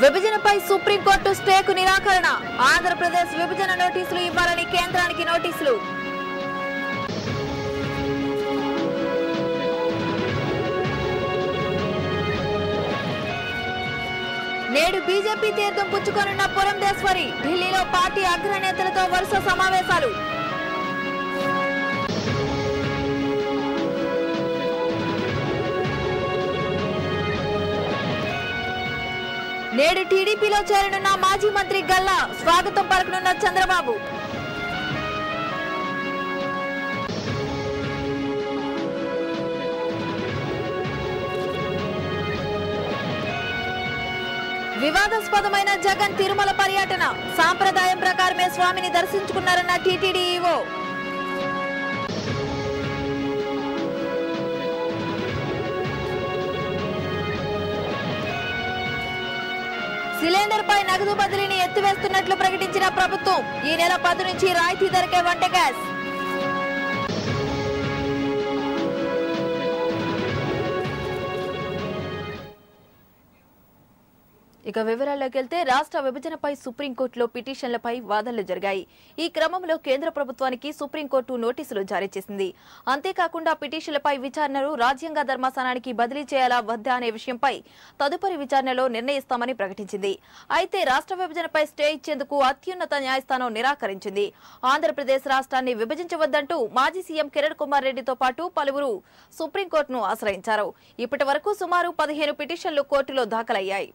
విభజనపై supreme court stake నిరాకరణ ఆంధ్రప్రదేశ్ విభజన నోటీసులు ఇవ్వాలని కేంద్రానికి నోటీసులు నేడు బీజేపీ తీర్థం పుచ్చుకోనున్న పురంధేశ్వరి ఢిల్లీలో పార్టీ అగ్రనేతలతో వరుస సమావేశాలు నేడు టీడీపీలో చేరనున్న మాజీ మంత్రి గల్లా స్వాగతం పలకనున్న చంద్రబాబు వివాదాస్పదమైన జగన్ తిరుమల పర్యటన సాంప్రదాయం ప్రకారమే స్వామిని దర్శించుకున్నారన్న టీటీడీ ఈవో సిలిండర్ పై నగదు బదిలీని ఎత్తివేస్తున్నట్లు ప్రకటించిన ప్రభుత్వం ఈ నెల పది నుంచి రాయితీ ధరకే వంట గ్యాస్ ఇక వివరాల్లోకి వెళ్తే రాష్ట్ర విభజనపై సుప్రీంకోర్టులో పిటిషన్లపై వాదనలు జరిగాయి ఈ క్రమంలో కేంద్ర ప్రభుత్వానికి సుప్రీంకోర్టు నోటీసులు జారీ చేసింది అంతేకాకుండా పిటిషన్లపై విచారణను రాజ్యాంగ ధర్మాసనానికి బదిలీ చేయాలా వద్దా అనే విషయంపై తదుపరి విచారణలో నిర్ణయిస్తామని ప్రకటించింది అయితే రాష్ట్ర విభజనపై స్టే ఇచ్చేందుకు అత్యున్నత న్యాయస్థానం నిరాకరించింది ఆంధ్రప్రదేశ్ రాష్ట్రాన్ని విభజించవద్దంటూ మాజీ సీఎం కిరణ్ కుమార్ రెడ్డితో పాటు పలువురు సుప్రీంకోర్టును ఆశ్రయించారు ఇప్పటి వరకు సుమారు పదిహేను పిటిషన్లు కోర్టులో దాఖలయ్యాయి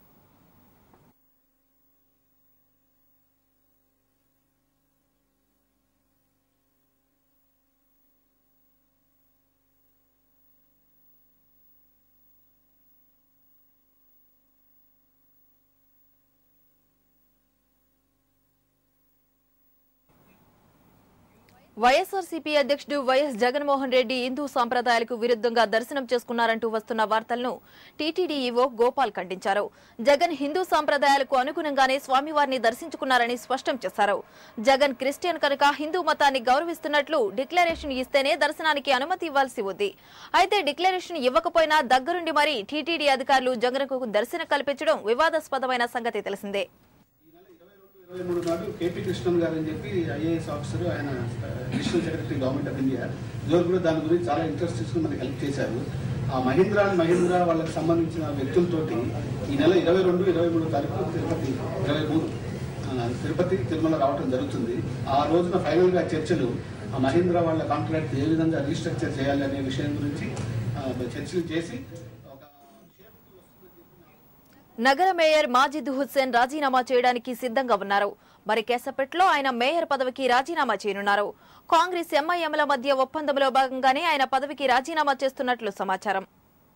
వైఎస్ఆర్సీపీ అధ్యక్షుడు వైఎస్ జగన్మోహన్ రెడ్డి హిందూ సాంప్రదాయాలకు విరుద్ధంగా దర్శనం చేసుకున్నారంటూ వస్తున్న వార్తలను టీటీడీ ఈవో గోపాల్ ఖండించారు జగన్ హిందూ సాంప్రదాయాలకు అనుగుణంగానే స్వామివారిని దర్శించుకున్నారని స్పష్టం చేశారు జగన్ క్రిస్టియన్ కనుక హిందూ మతాన్ని గౌరవిస్తున్నట్లు డిక్లరేషన్ ఇస్తేనే దర్శనానికి అనుమతి ఇవ్వాల్సి ఉంది అయితే డిక్లరేషన్ ఇవ్వకపోయినా దగ్గరుండి మరీ టీటీడీ అధికారులు జగన్కు దర్శనం కల్పించడం వివాదాస్పదమైన సంగతి తెలిసిందే ఇరవై మూడు నాడు కేపీ కృష్ణన్ గారు అని చెప్పి ఐఏఎస్ ఆఫీసర్ ఆయన additional secretary government of India ఇదివరకు కూడా దాని గురించి చాలా ఇంట్రెస్ట్ తీసుకుని మనకి హెల్ప్ చేశారు ఆ మహీంద్రా అండ్ మహీంద్రా వాళ్ళకి సంబంధించిన వ్యక్తులతోటి ఈ నెల ఇరవై రెండు ఇరవై మూడు తారీఖు తిరుపతి ఇరవై మూడు ఆ, తిరుపతి తిరుమల రావడం జరుగుతుంది ఆ రోజున ఫైనల్గా చర్చలు ఆ మహీంద్రా వాళ్ళ కాంట్రాక్ట్ ఏ విధంగా రీస్ట్రక్చర్ చేయాలి అనే విషయం గురించి ఆ, చర్చలు చేసి ఒక నగర మేయర్ మాజిద్ హుస్సేన్ రాజీనామా చేయడానికి సిద్ధంగా ఉన్నారు మరి కేసపెట్లో ఆయన మేయర్ పదవికి రాజీనామా చేయనున్నారు కాంగ్రెస్ ఎంఐఎంల మధ్య ఒప్పందంలో భాగంగానే ఆయన పదవికి రాజీనామా చేస్తున్నట్లు సమాచారం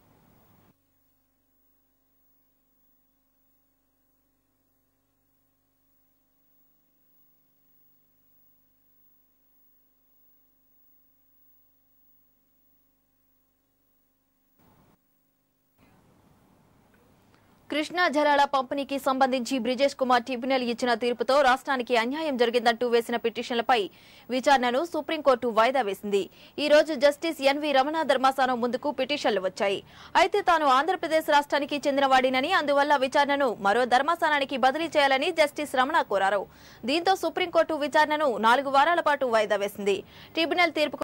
కృష్ణా జలాల పంపిణీకి సంబంధించి బ్రిజేష్ కుమార్ ట్రిబ్యునల్ ఇచ్చిన తీర్పుతో రాష్ట్రానికి అన్యాయం జరిగిందంటూ వేసిన పిటిషన్లపై విచారణను సుప్రీంకోర్టు వాయిదా వేసింది ఈ రోజు జస్టిస్ ఎన్వి రమణ ధర్మాసనం ముందుకు పిటిషన్లు వచ్చాయి అయితే తాను ఆంధ్రప్రదేశ్ రాష్ట్రానికి చెందినవాడినని అందువల్ల విచారణను మరో ధర్మాసనానికి బదిలీ చేయాలని జస్టిస్ రమణ కోరారు దీంతో సుప్రీంకోర్టు విచారణను నాలుగు వారాల పాటు వాయిదా వేసింది ట్రిబ్యునల్ తీర్పుకు